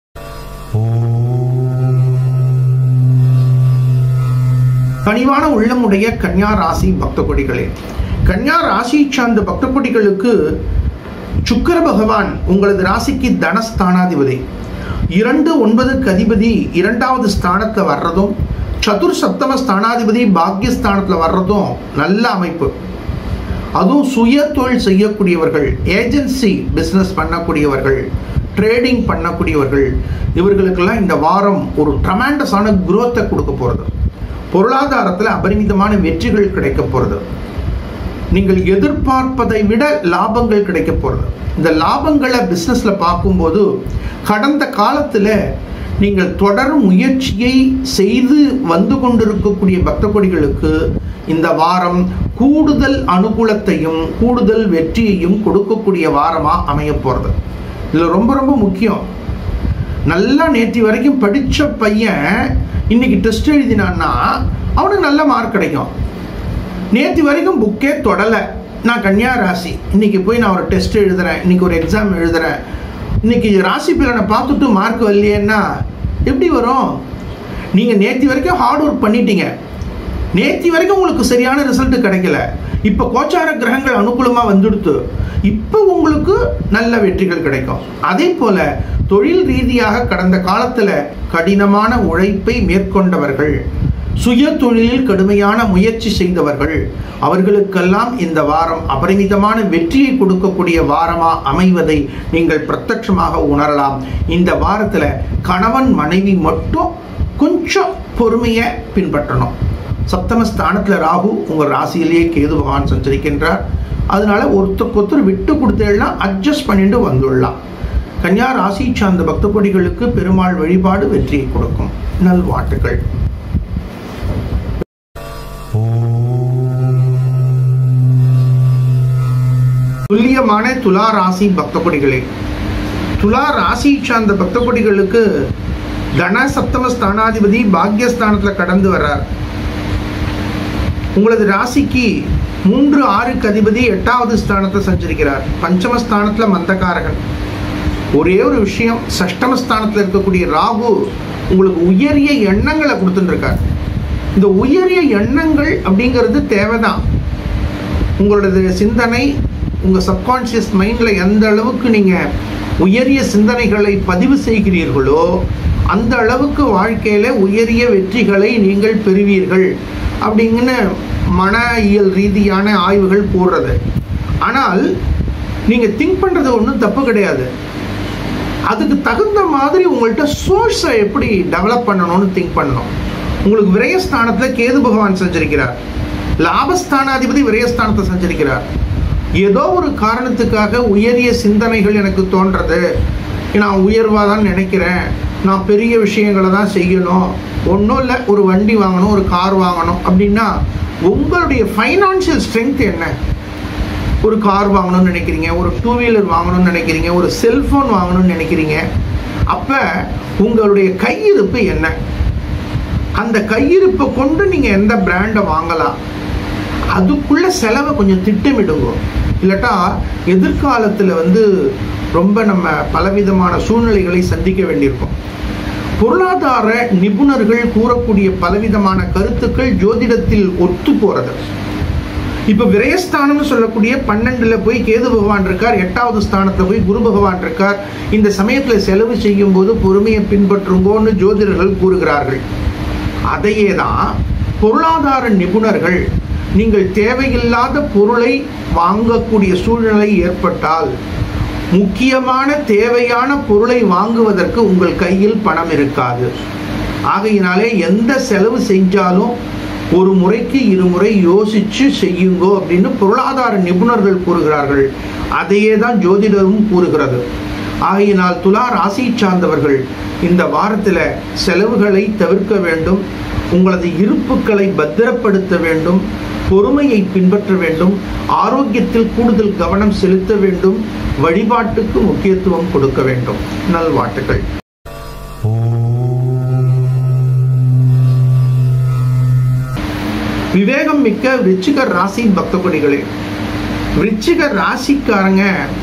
கனிவான உள்ளமுடைய கன்யா ராசி பக்த கொடிகளே கன்யா ராசி சார்ந்த பக்த கொடிகளுக்கு சுக்கர பகவான் உங்களது ராசிக்கு தனஸ்தானாதிபதி இரண்டு ஒன்பதுக்கு அதிபதி இரண்டாவது ஸ்தானத்தில் வர்றதும் சதுர் சப்தம ஸ்தானாதிபதி பாக்யஸ்தானத்தில் வர்றதும் நல்ல அமைப்பு அதுவும் சுய தொழில் செய்யக்கூடியவர்கள் ஏஜென்சி பிஸ்னஸ் பண்ணக்கூடியவர்கள் ட்ரேடிங் பண்ணக்கூடியவர்கள் இவர்களுக்கெல்லாம் இந்த வாரம் ஒரு ட்ரமாண்டஸான குரோத்தை கொடுக்க போகிறது பொருளாதாரத்தில் அபரிமிதமான வெற்றிகள் கிடைக்க போகிறது நீங்கள் எதிர்பார்ப்பதை விட லாபங்கள் கிடைக்க போகிறது இந்த லாபங்களை பிஸ்னஸில் பார்க்கும்போது கடந்த காலத்தில் நீங்கள் தொடரும் முயற்சியை செய்து வந்து கொண்டிருக்கக்கூடிய பக்த கொடிகளுக்கு இந்த வாரம் கூடுதல் அனுகூலத்தையும் கூடுதல் வெற்றியையும் கொடுக்கக்கூடிய வாரமாக அமைய போகிறது இதில் ரொம்ப ரொம்ப முக்கியம் நல்லா நேற்று வரைக்கும் படித்த பையன் இன்னைக்கு டெஸ்ட் எழுதினான்னா அவனுக்கு நல்ல மார்க் கிடைக்கும் நேற்று வரைக்கும் புக்கே தொடலை நான் கன்னியா ராசி இன்னைக்கு போய் நான் ஒரு டெஸ்ட் எழுதுறேன் இன்னைக்கு ஒரு எக்ஸாம் எழுதுறேன் இன்னைக்கு ராசி பலனை பார்த்துட்டு மார்க் வரலையேன்னா எப்படி வரும் நீங்கள் நேற்று வரைக்கும் ஹார்ட் ஒர்க் பண்ணிட்டீங்க நேற்று வரைக்கும் உங்களுக்கு சரியான ரிசல்ட் கிடைக்கல இப்போ கோச்சார கிரகங்கள் அனுகூலமாக வந்துடுத்து இப்போ உங்களுக்கு நல்ல வெற்றிகள் கிடைக்கும் அதே போல தொழில் ரீதியாக கடந்த காலத்தில் கடினமான உழைப்பை மேற்கொண்டவர்கள் சுய தொழிலில் கடுமையான முயற்சி செய்தவர்கள் அவர்களுக்கெல்லாம் இந்த வாரம் அபரிமிதமான வெற்றியை கொடுக்கக்கூடிய வாரமா அமைவதை நீங்கள் பிரத்யட்சமாக உணரலாம் இந்த வாரத்தில் கணவன் மனைவி மட்டும் கொஞ்சம் பொறுமையை பின்பற்றணும் சப்தமஸ்தானத்தில் ராகு உங்கள் ராசியிலேயே கேது பகவான் சஞ்சரிக்கின்றார் அதனால ஒருத்தருக்கு ஒருத்தர் விட்டு கொடுத்தேன்னா அட்ஜஸ்ட் பண்ணிட்டு வந்துடலாம் கன்னியா ராசி சார்ந்த பக்த கொடிகளுக்கு பெருமாள் வழிபாடு வெற்றியை கொடுக்கும் நல்வாழ்த்துக்கள் துல்லியமான துலா ராசி பக்த கொடிகளே துலா ராசி சார்ந்த பக்த கொடிகளுக்கு தன சப்தம ஸ்தானாதிபதி பாக்யஸ்தானத்தில் கடந்து வர்றார் உங்களது ராசிக்கு மூன்று ஆறுக்கு அதிபதி எட்டாவது ஸ்தானத்தை சஞ்சரிக்கிறார் பஞ்சமஸ்தானத்தில் மந்தகாரகன் ஒரே ஒரு விஷயம் சஷ்டமஸ்தானத்தில் இருக்கக்கூடிய ராகு உங்களுக்கு உயரிய எண்ணங்களை கொடுத்துட்டுருக்கார் இந்த உயரிய எண்ணங்கள் அப்படிங்கிறது தேவைதான் உங்களோட சிந்தனை உங்கள் சப்கான்ஷியஸ் மைண்டில் எந்த அளவுக்கு நீங்கள் உயரிய சிந்தனைகளை பதிவு செய்கிறீர்களோ அந்த அளவுக்கு வாழ்க்கையில் உயரிய வெற்றிகளை நீங்கள் பெறுவீர்கள் அப்படிங்கன்னு மன இயல் ரீதியான ஆய்வுகள் போடுறது ஆனால் நீங்கள் திங்க் பண்ணுறது ஒன்றும் தப்பு கிடையாது அதுக்கு தகுந்த மாதிரி உங்கள்கிட்ட சோர்ஸை எப்படி டெவலப் பண்ணணும்னு திங்க் பண்ணணும் உங்களுக்கு விரயஸ்தானத்தில் கேது பகவான் சஞ்சரிக்கிறார் லாபஸ்தானாதிபதி விரயஸ்தானத்தை சஞ்சரிக்கிறார் ஏதோ ஒரு காரணத்துக்காக உயரிய சிந்தனைகள் எனக்கு தோன்றது நான் உயர்வாக தான் நினைக்கிறேன் நான் பெரிய விஷயங்களை தான் செய்யணும் ஒன்றும் இல்லை ஒரு வண்டி வாங்கணும் ஒரு கார் வாங்கணும் அப்படின்னா உங்களுடைய ஃபைனான்சியல் ஸ்ட்ரென்த் என்ன ஒரு கார் வாங்கணும்னு நினைக்கிறீங்க ஒரு டூ வீலர் வாங்கணும்னு நினைக்கிறீங்க ஒரு செல்ஃபோன் வாங்கணும்னு நினைக்கிறீங்க அப்போ உங்களுடைய கையிருப்பு என்ன அந்த கையிருப்பை கொண்டு நீங்கள் எந்த பிராண்டை வாங்கலாம் அதுக்குள்ள செலவை கொஞ்சம் திட்டமிடுங்க இல்லாட்டா எதிர்காலத்தில் வந்து ரொம்ப நம்ம பலவிதமான சூழ்நிலைகளை சந்திக்க வேண்டியிருக்கும் பொருளாதார நிபுணர்கள் கூறக்கூடிய பலவிதமான கருத்துக்கள் ஜோதிடத்தில் ஒத்து போறது இப்ப விரயஸ்தானம்னு சொல்லக்கூடிய பன்னெண்டுல போய் கேது பகவான் இருக்கார் எட்டாவது ஸ்தானத்துல போய் குரு பகவான் இருக்கார் இந்த சமயத்துல செலவு செய்யும் போது பொறுமையை பின்பற்றுங்கோன்னு ஜோதிடர்கள் கூறுகிறார்கள் அதையே தான் பொருளாதார நிபுணர்கள் நீங்கள் தேவையில்லாத பொருளை வாங்கக்கூடிய சூழ்நிலை ஏற்பட்டால் முக்கியமான தேவையான பொருளை வாங்குவதற்கு உங்கள் கையில் பணம் இருக்காது ஆகையினாலே எந்த செலவு செஞ்சாலும் ஒரு முறைக்கு இருமுறை யோசிச்சு செய்யுங்கோ அப்படின்னு பொருளாதார நிபுணர்கள் கூறுகிறார்கள் அதையே தான் ஜோதிடரும் கூறுகிறது ஆகையினால் துலா ராசி சார்ந்தவர்கள் இந்த வாரத்தில் செலவுகளை தவிர்க்க வேண்டும் உங்களது இருப்புக்களை பத்திரப்படுத்த வேண்டும் பொறுமையை பின்பற்ற வேண்டும் ஆரோக்கியத்தில் கூடுதல் கவனம் செலுத்த வேண்டும் வழிபாட்டுக்கு முக்கியத்துவம் கொடுக்க வேண்டும் நல்வாழ்த்துக்கள் விவேகம் மிக்க விருச்சிக ராசி பக்த கொடிகளே விருச்சிக ராசிக்காரங்க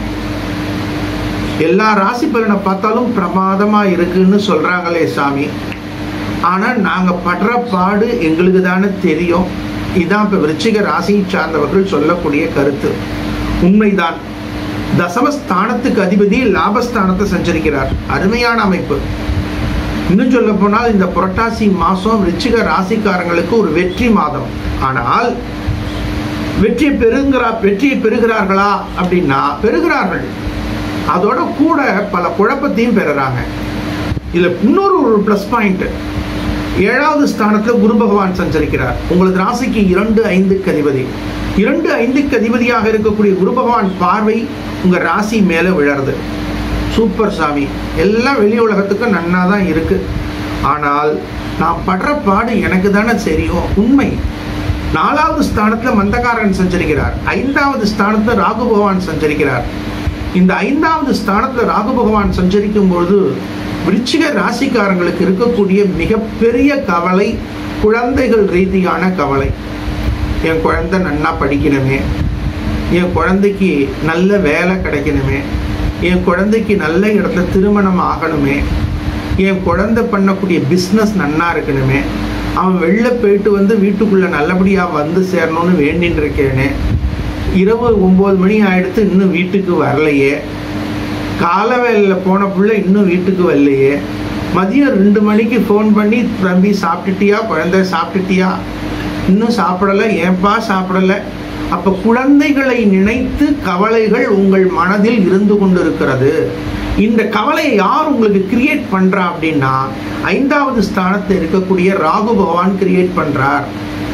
எல்லா ராசி பலனை பார்த்தாலும் பிரமாதமா இருக்குன்னு சொல்றாங்களே சாமி ஆனா நாங்க படுற பாடு எங்களுக்கு தானே தெரியும் இதான் இப்ப விருச்சிக ராசியை சார்ந்தவர்கள் சொல்லக்கூடிய கருத்து உண்மைதான் தசமஸ்தானத்துக்கு அதிபதி லாபஸ்தானத்தை சஞ்சரிக்கிறார் அருமையான அமைப்பு இன்னும் சொல்ல போனால் இந்த புரட்டாசி மாசம் விருச்சிக ராசிக்காரங்களுக்கு ஒரு வெற்றி மாதம் ஆனால் வெற்றி பெறுங்கிறா வெற்றியை பெறுகிறார்களா அப்படின்னா பெறுகிறார்கள் அதோட கூட பல குழப்பத்தையும் பெறுறாங்க இதுல இன்னொரு ஒரு ப்ளஸ் பாயிண்ட் ஏழாவது ஸ்தானத்தில் குரு பகவான் சஞ்சரிக்கிறார் உங்களது ராசிக்கு இரண்டு ஐந்துக்கு அதிபதி இரண்டு ஐந்துக்கு அதிபதியாக இருக்கக்கூடிய குரு பகவான் பார்வை உங்க ராசி மேல விழருது சூப்பர் சாமி எல்லாம் வெளி உலகத்துக்கும் நன்னா தான் இருக்கு ஆனால் நான் படுற பாடு எனக்கு தானே தெரியும் உண்மை நாலாவது ஸ்தானத்துல மந்தகாரன் சஞ்சரிக்கிறார் ஐந்தாவது ஸ்தானத்துல ராகு பகவான் சஞ்சரிக்கிறார் இந்த ஐந்தாவது ஸ்தானத்துல ராகு பகவான் சஞ்சரிக்கும் பொழுது விருச்சிக ராசிக்காரங்களுக்கு இருக்கக்கூடிய மிகப்பெரிய கவலை குழந்தைகள் ரீதியான கவலை என் குழந்தை நன்னா படிக்கணுமே என் குழந்தைக்கு நல்ல வேலை கிடைக்கணுமே என் குழந்தைக்கு நல்ல இடத்துல திருமணம் ஆகணுமே என் குழந்தை பண்ணக்கூடிய பிஸ்னஸ் நன்னா இருக்கணுமே அவன் வெளில போயிட்டு வந்து வீட்டுக்குள்ள நல்லபடியாக வந்து சேரணும்னு வேண்டின்னு இருக்கேனே இரவு ஒம்பது மணி ஆயிடுத்து இன்னும் வீட்டுக்கு வரலையே கால வேலையில் போன பிள்ளை இன்னும் வீட்டுக்கு வரலையே மதியம் ரெண்டு மணிக்கு ஃபோன் பண்ணி தம்பி சாப்பிட்டுட்டியா குழந்தை சாப்பிட்டுட்டியா இன்னும் சாப்பிடலை ஏன்பா சாப்பிடலை அப்ப குழந்தைகளை நினைத்து கவலைகள் உங்கள் மனதில் இருந்து கொண்டிருக்கிறது இந்த கவலையை யார் உங்களுக்கு கிரியேட் பண்றா அப்படின்னா ஐந்தாவது ஸ்தானத்தில் இருக்கக்கூடிய ராகு பகவான் கிரியேட் பண்றார்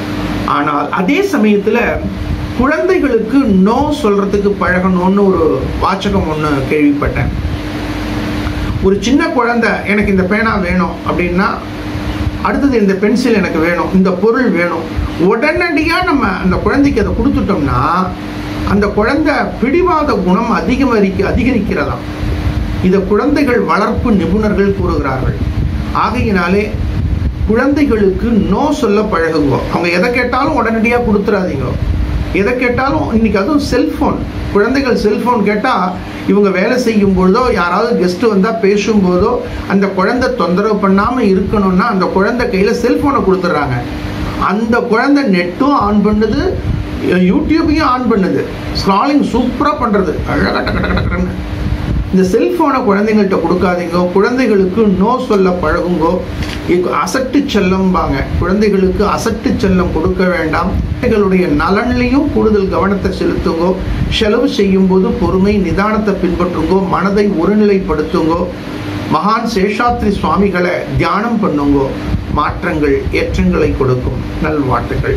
ஆனால் அதே சமயத்துல குழந்தைகளுக்கு நோ சொல்றதுக்கு பழகணும்னு ஒரு வாச்சகம் ஒன்று கேள்விப்பட்டேன் ஒரு சின்ன குழந்தை எனக்கு இந்த பேனா வேணும் அப்படின்னா அடுத்தது இந்த பென்சில் எனக்கு வேணும் இந்த பொருள் வேணும் உடனடியாக நம்ம அந்த குழந்தைக்கு அதை கொடுத்துட்டோம்னா அந்த குழந்தை பிடிவாத குணம் அதிகமரிக்க அதிகரிக்கிறதாம் இதை குழந்தைகள் வளர்ப்பு நிபுணர்கள் கூறுகிறார்கள் ஆகையினாலே குழந்தைகளுக்கு நோ சொல்ல பழகுங்க அவங்க எதை கேட்டாலும் உடனடியாக கொடுத்துறாதீங்க எதை கேட்டாலும் இன்னைக்கு அதுவும் செல்ஃபோன் குழந்தைகள் செல்ஃபோன் கேட்டால் இவங்க வேலை செய்யும் பொழுதோ யாராவது கெஸ்ட் வந்தால் பேசும்போதோ அந்த குழந்தை தொந்தரவு பண்ணாமல் இருக்கணும்னா அந்த குழந்தை கையில் செல்ஃபோனை கொடுத்துட்றாங்க அந்த குழந்தை நெட்டும் ஆன் பண்ணுது யூடியூபையும் ஆன் பண்ணுது ஸ்க்ராலிங் சூப்பராக பண்ணுறது அழகாக டக்கு டக்கு டக்குன்னு இந்த செல்ஃபோனை குழந்தைங்கள்ட்ட கொடுக்காதீங்க குழந்தைகளுக்கு நோ சொல்ல பழகுங்கோ இ- அசட்டு செல்லம்பாங்க குழந்தைகளுக்கு அசட்டு செல்லம் கொடுக்க வேண்டாம் குழந்தைகளுடைய நலன்லையும் கூடுதல் கவனத்தை செலுத்துங்கோ செலவு செய்யும் போது பொறுமை நிதானத்தை பின்பற்றுங்கோ மனதை ஒருநிலைப்படுத்துங்கோ மகான் சேஷாத்ரி சுவாமிகளை தியானம் பண்ணுங்கோ மாற்றங்கள் ஏற்றங்களை கொடுக்கும் நல்வாழ்த்துக்கள்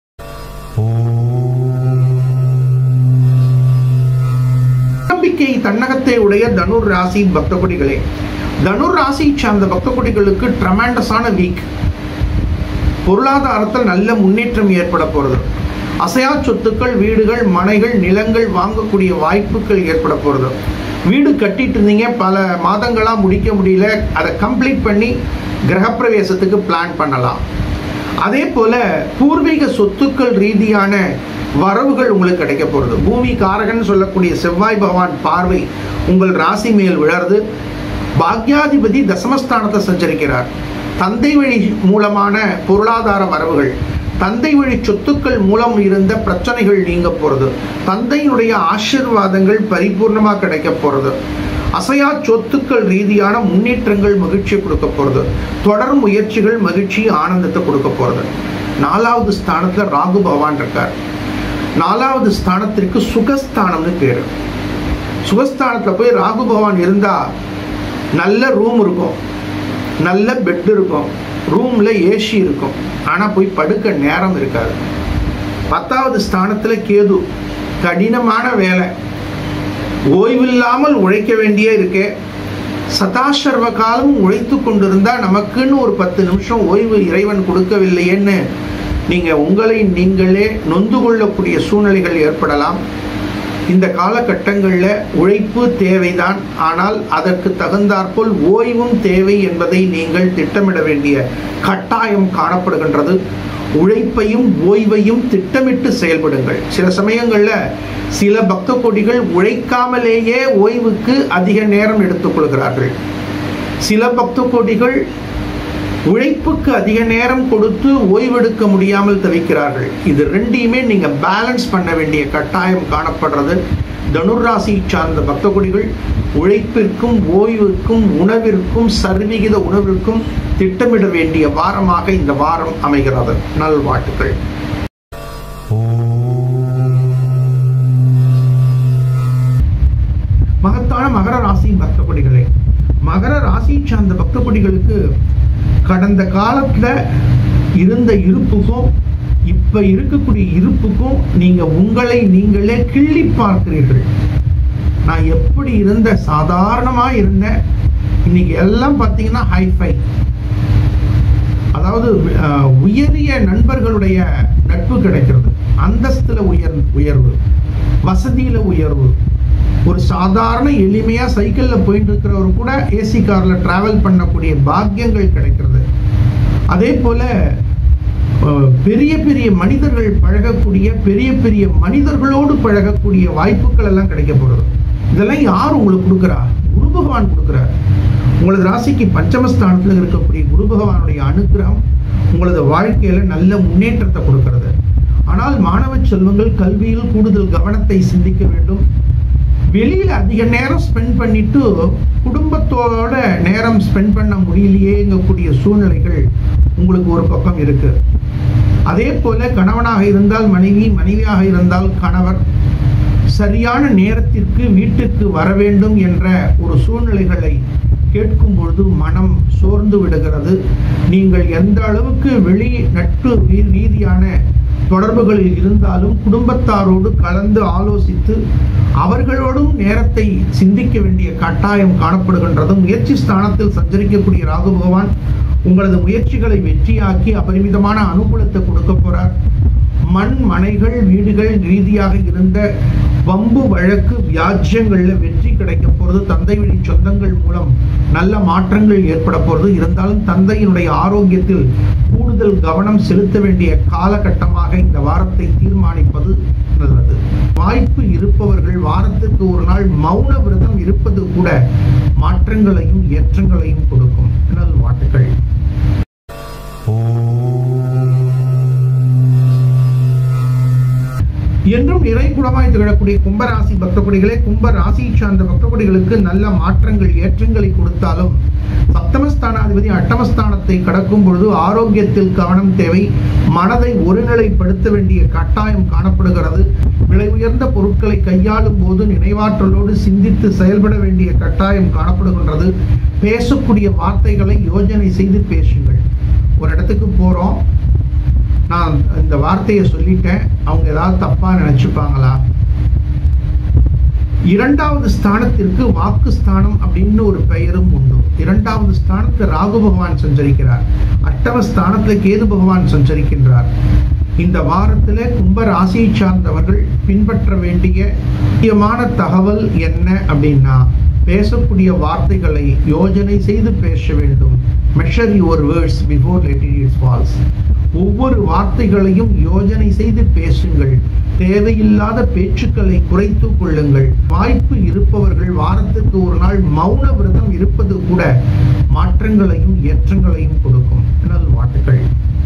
நம்பிக்கை தன்னகத்தை உடைய தனுர் ராசி பக்த கொடிகளே தனுர் ராசி சார்ந்த பக்த கொடிகளுக்கு ட்ரமாண்டஸான வீக் பொருளாதாரத்தில் நல்ல முன்னேற்றம் ஏற்பட போகிறது அசையா சொத்துக்கள் வீடுகள் மனைகள் நிலங்கள் வாங்கக்கூடிய வாய்ப்புகள் ஏற்பட போகிறது வீடு கட்டிட்டு இருந்தீங்க பல மாதங்களாக முடிக்க முடியல அதை கம்ப்ளீட் பண்ணி கிரகப்பிரவேசத்துக்கு பிளான் பண்ணலாம் அதே போல பூர்வீக சொத்துக்கள் ரீதியான வரவுகள் உங்களுக்கு கிடைக்க போகிறது பூமி காரகன் சொல்லக்கூடிய செவ்வாய் பகவான் பார்வை உங்கள் ராசி மேல் விழருது பாக்யாதிபதி தசமஸ்தானத்தை சஞ்சரிக்கிறார் தந்தை வழி மூலமான பொருளாதார வரவுகள் தந்தை வழி சொத்துக்கள் மூலம் இருந்த பிரச்சனைகள் நீங்க போறது தந்தையினுடைய ஆசீர்வாதங்கள் பரிபூர்ணமா கிடைக்க போறது அசையா சொத்துக்கள் ரீதியான முன்னேற்றங்கள் மகிழ்ச்சியை கொடுக்க போறது தொடர் முயற்சிகள் மகிழ்ச்சி ஆனந்தத்தை கொடுக்க போறது நாலாவது ஸ்தானத்துல ராகு பகவான் இருக்கார் நாலாவது ஸ்தானத்திற்கு சுகஸ்தானம்னு பேரு சுகஸ்தானத்துல போய் ராகு பகவான் இருந்தா நல்ல ரூம் இருக்கும் நல்ல பெட் இருக்கும் ரூம்ல ஏசி இருக்கும் ஆனா போய் படுக்க நேரம் இருக்காது பத்தாவது ஸ்தானத்துல கேது கடினமான வேலை ஓய்வில்லாமல் உழைக்க வேண்டியே இருக்கே சதாசர்வ காலம் உழைத்து கொண்டிருந்தா நமக்குன்னு ஒரு பத்து நிமிஷம் ஓய்வு இறைவன் கொடுக்கவில்லையேன்னு நீங்க உங்களை நீங்களே நொந்து கொள்ளக்கூடிய சூழ்நிலைகள் ஏற்படலாம் இந்த காலகட்டங்களில் உழைப்பு தேவைதான் ஆனால் அதற்கு தகுந்தாற்போல் ஓய்வும் தேவை என்பதை நீங்கள் திட்டமிட வேண்டிய கட்டாயம் காணப்படுகின்றது உழைப்பையும் ஓய்வையும் திட்டமிட்டு செயல்படுங்கள் சில சமயங்கள்ல சில பக்த கொடிகள் உழைக்காமலேயே ஓய்வுக்கு அதிக நேரம் எடுத்துக்கொள்கிறார்கள் சில பக்த கொடிகள் உழைப்புக்கு அதிக நேரம் கொடுத்து ஓய்வெடுக்க முடியாமல் தவிக்கிறார்கள் இது ரெண்டையுமே நீங்க பேலன்ஸ் பண்ண வேண்டிய கட்டாயம் காணப்படுறது தனுராசி சார்ந்த பக்த கொடிகள் உழைப்பிற்கும் ஓய்விற்கும் உணவிற்கும் சரிவிகித உணவிற்கும் திட்டமிட வேண்டிய வாரமாக இந்த வாரம் அமைகிறது நல்வாழ்த்துக்கள் மகத்தான மகர ராசி பக்த கொடிகளே மகர ராசி சார்ந்த பக்த கொடிகளுக்கு கடந்த காலத்துல இருந்த இருப்புக்கும் இப்ப இருக்கக்கூடிய இருப்புக்கும் நீங்க உங்களை நீங்களே கிள்ளி பார்க்கிறீர்கள் நான் எப்படி இருந்த சாதாரணமா இருந்தேன் இன்னைக்கு எல்லாம் பார்த்தீங்கன்னா ஹைஃபை அதாவது அஹ், உயரிய நண்பர்களுடைய நட்பு கிடைக்கிறது அந்தஸ்துல உயர் உயர்வு வசதியில உயர்வு ஒரு சாதாரண எளிமையா சைக்கிள்ல போயிட்டு இருக்கிறவர் கூட ஏசி கார்ல டிராவல் பண்ணக்கூடிய பாக்கியங்கள் கிடைக்கிறது அதே போல அஹ், பெரிய பெரிய மனிதர்கள் பழகக்கூடிய பெரிய பெரிய மனிதர்களோடு பழகக்கூடிய வாய்ப்புகள் எல்லாம் கிடைக்க போகிறது இதெல்லாம் யார் உங்களுக்கு கொடுக்குறா குரு பகவான் கொடுக்குறார் உங்களது ராசிக்கு பஞ்சமஸ்தானத்தில் இருக்கக்கூடிய குரு பகவானுடைய அனுகிரகம் உங்களது வாழ்க்கையில நல்ல முன்னேற்றத்தை கொடுக்கிறது ஆனால் மாணவ செல்வங்கள் கல்வியில் கூடுதல் கவனத்தை சிந்திக்க வேண்டும் வெளியில அதிக நேரம் ஸ்பெண்ட் பண்ணிட்டு குடும்பத்தோட நேரம் ஸ்பெண்ட் பண்ண முடியலையேங்கக்கூடிய சூழ்நிலைகள் உங்களுக்கு ஒரு பக்கம் இருக்கு அதே போல கணவனாக இருந்தால் மனைவி மனைவியாக இருந்தால் கணவர் சரியான நேரத்திற்கு வீட்டுக்கு வர வேண்டும் என்ற ஒரு சூழ்நிலைகளை கேட்கும் பொழுது மனம் சோர்ந்து விடுகிறது நீங்கள் எந்த அளவுக்கு வெளி நட்பு ரீ- ரீதியான தொடர்புகளில் இருந்தாலும் குடும்பத்தாரோடு கலந்து ஆலோசித்து அவர்களோடும் நேரத்தை சிந்திக்க வேண்டிய கட்டாயம் காணப்படுகின்றது முயற்சி ஸ்தானத்தில் சஞ்சரிக்கக்கூடிய ராகு பகவான் உங்களது முயற்சிகளை வெற்றியாக்கி அபரிமிதமான அனுகூலத்தை கொடுக்க போறார் மண் மனைகள் வீடுகள் ரீதியாக இருந்த வம்பு வழக்கு வியாஜ்யங்கள்ல வெற்றி கிடைக்க போறது தந்தை வழி சொந்தங்கள் மூலம் நல்ல மாற்றங்கள் ஏற்பட போறது இருந்தாலும் தந்தையினுடைய ஆரோக்கியத்தில் கூடுதல் கவனம் செலுத்த வேண்டிய காலகட்டமாக இந்த வாரத்தை தீர்மானிப்பது நல்லது வாய்ப்பு இருப்பவர்கள் வாரத்திற்கு ஒரு நாள் மௌன விரதம் இருப்பது கூட மாற்றங்களையும் ஏற்றங்களையும் கொடுக்கும் நல் வாழ்த்துக்கள் என்றும் இறை குலமாய் திகழக்கூடிய கும்பராசி பக்தகுடிகளே கும்ப ராசி சார்ந்த பக்தகுடிகளுக்கு நல்ல மாற்றங்கள் ஏற்றங்களை கொடுத்தாலும் சப்தமஸ்தானாதிபதி அட்டமஸ்தானத்தை கடக்கும் பொழுது ஆரோக்கியத்தில் கவனம் தேவை மனதை ஒருநிலைப்படுத்த வேண்டிய கட்டாயம் காணப்படுகிறது விலை உயர்ந்த பொருட்களை கையாளும் போது நினைவாற்றலோடு சிந்தித்து செயல்பட வேண்டிய கட்டாயம் காணப்படுகின்றது பேசக்கூடிய வார்த்தைகளை யோஜனை செய்து பேசுங்கள் ஒரு இடத்துக்கு போறோம் நான் இந்த வார்த்தையை சொல்லிட்டேன் அவங்க ஏதாவது தப்பா நினைச்சுப்பாங்களா இரண்டாவது ஸ்தானத்திற்கு வாக்கு ஸ்தானம் அப்படின்னு ஒரு பெயரும் உண்டு இரண்டாவது ஸ்தானத்தில் ராகு பகவான் சஞ்சரிக்கிறார் அட்டம ஸ்தானத்தில் கேது பகவான் சஞ்சரிக்கின்றார் இந்த வாரத்தில் கும்ப ராசியை சார்ந்தவர்கள் பின்பற்ற வேண்டிய முக்கியமான தகவல் என்ன அப்படின்னா பேசக்கூடிய வார்த்தைகளை யோஜனை செய்து பேச வேண்டும் measure your words before letting its falls ஒவ்வொரு வார்த்தைகளையும் யோஜனை செய்து பேசுங்கள் தேவையில்லாத பேச்சுக்களை குறைத்துக் கொள்ளுங்கள் வாய்ப்பு இருப்பவர்கள் வாரத்திற்கு ஒரு நாள் மௌன விரதம் இருப்பது கூட மாற்றங்களையும் ஏற்றங்களையும் கொடுக்கும் எனது வாழ்த்துக்கள்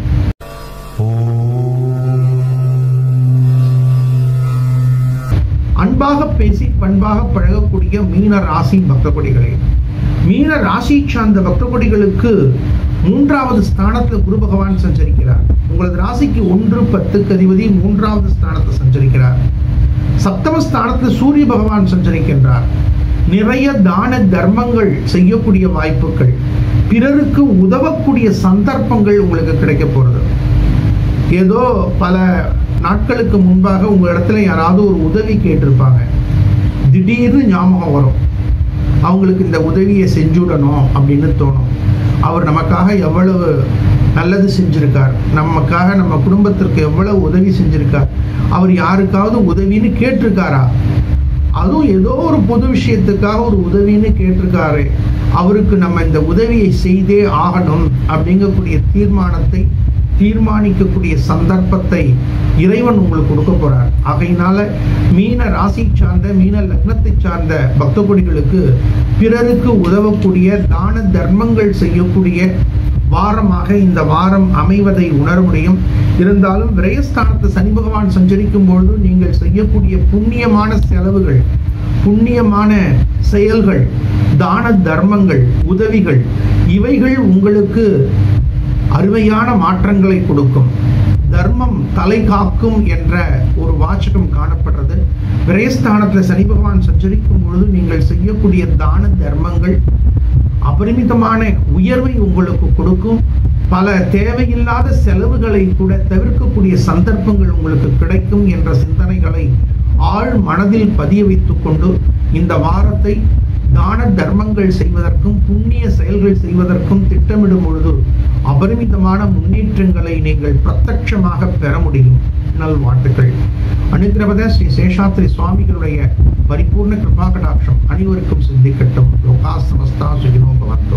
அன்பாக பேசி பண்பாக பழகக்கூடிய மீன ராசி பக்தகொடிகளே மீன ராசி சார்ந்த பக்தகொடிகளுக்கு மூன்றாவது ஸ்தானத்தில் குரு பகவான் சஞ்சரிக்கிறார் உங்களது ராசிக்கு ஒன்று பத்துக்கு அதிபதி மூன்றாவது ஸ்தானத்தில் சஞ்சரிக்கிறார் சப்தம ஸ்தானத்தில் சூரிய பகவான் சஞ்சரிக்கின்றார் நிறைய தான தர்மங்கள் செய்யக்கூடிய வாய்ப்புகள் பிறருக்கு உதவக்கூடிய சந்தர்ப்பங்கள் உங்களுக்கு கிடைக்க போறது ஏதோ பல நாட்களுக்கு முன்பாக உங்க இடத்துல யாராவது ஒரு உதவி கேட்டிருப்பாங்க திடீர்னு ஞாபகம் வரும் அவங்களுக்கு இந்த உதவியை செஞ்சுடணும் அப்படின்னு தோணும் அவர் நமக்காக எவ்வளவு நல்லது செஞ்சிருக்கார் நமக்காக நம்ம குடும்பத்திற்கு எவ்வளவு உதவி செஞ்சிருக்கார் அவர் யாருக்காவது உதவின்னு கேட்டிருக்காரா அதுவும் ஏதோ ஒரு பொது விஷயத்துக்காக ஒரு உதவின்னு கேட்டிருக்காரு அவருக்கு நம்ம இந்த உதவியை செய்தே ஆகணும் அப்படிங்கக்கூடிய தீர்மானத்தை தீர்மானிக்கக்கூடிய சந்தர்ப்பத்தை இறைவன் உங்களுக்கு கொடுக்க போறார் ஆகையினால மீன ராசி சார்ந்த மீன லக்னத்தை சார்ந்த பக்த கொடிகளுக்கு பிறருக்கு உதவக்கூடிய தான தர்மங்கள் செய்யக்கூடிய வாரமாக இந்த வாரம் அமைவதை உணர முடியும் இருந்தாலும் விரயஸ்தானத்து சனி பகவான் சஞ்சரிக்கும் பொழுது நீங்கள் செய்யக்கூடிய புண்ணியமான செலவுகள் புண்ணியமான செயல்கள் தான தர்மங்கள் உதவிகள் இவைகள் உங்களுக்கு அருமையான மாற்றங்களை கொடுக்கும் தர்மம் தலை காக்கும் என்ற ஒரு வாசகம் காணப்படுறது விரயஸ்தானத்தில் சனி பகவான் சஞ்சரிக்கும் பொழுது நீங்கள் செய்யக்கூடிய தான தர்மங்கள் அபரிமிதமான உயர்வை உங்களுக்கு கொடுக்கும் பல தேவையில்லாத செலவுகளை கூட தவிர்க்கக்கூடிய சந்தர்ப்பங்கள் உங்களுக்கு கிடைக்கும் என்ற சிந்தனைகளை ஆழ் மனதில் பதிய வைத்துக் கொண்டு இந்த வாரத்தை தான தர்மங்கள் செய்வதற்கும் புண்ணிய செயல்கள் செய்வதற்கும் திட்டமிடும் பொழுது அபரிமிதமான முன்னேற்றங்களை நீங்கள் பிரத்யட்சமாக பெற முடியும் நல்வாழ்த்துக்கள் அனுகிரவத ஸ்ரீ சேஷாத்ரி சுவாமிகளுடைய பரிபூர்ண கிருபா கடாட்சம் அனைவருக்கும் சிந்திக்கட்டும் லோகா சமஸ்தா சுகினோ பவந்தோ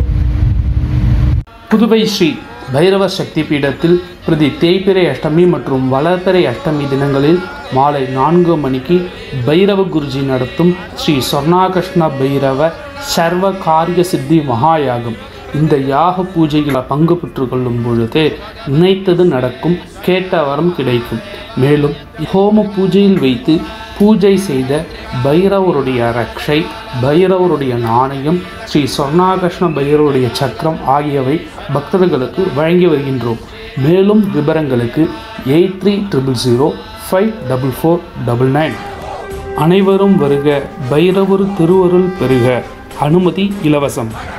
புதுவை ஸ்ரீ பைரவ சக்தி பீடத்தில் பிரதி தேய்பிறை அஷ்டமி மற்றும் வளர்பிறை அஷ்டமி தினங்களில் மாலை நான்கு மணிக்கு பைரவ குருஜி நடத்தும் ஸ்ரீ சொர்ணாகிருஷ்ண பைரவ சர்வ காரிய சித்தி மகாயாகம் இந்த யாக பூஜையில் பங்கு பெற்று கொள்ளும் பொழுது நினைத்தது நடக்கும் கேட்ட வரம் கிடைக்கும் மேலும் ஹோம பூஜையில் வைத்து பூஜை செய்த பைரவருடைய ரக்ஷை பைரவருடைய நாணயம் ஸ்ரீ சொர்ணாகிருஷ்ண பைரவருடைய சக்கரம் ஆகியவை பக்தர்களுக்கு வழங்கி வருகின்றோம் மேலும் விவரங்களுக்கு eight three triple zero five double four double nine அனைவரும் வருக பைரவர் திருவருள் பெறுக அனுமதி இலவசம்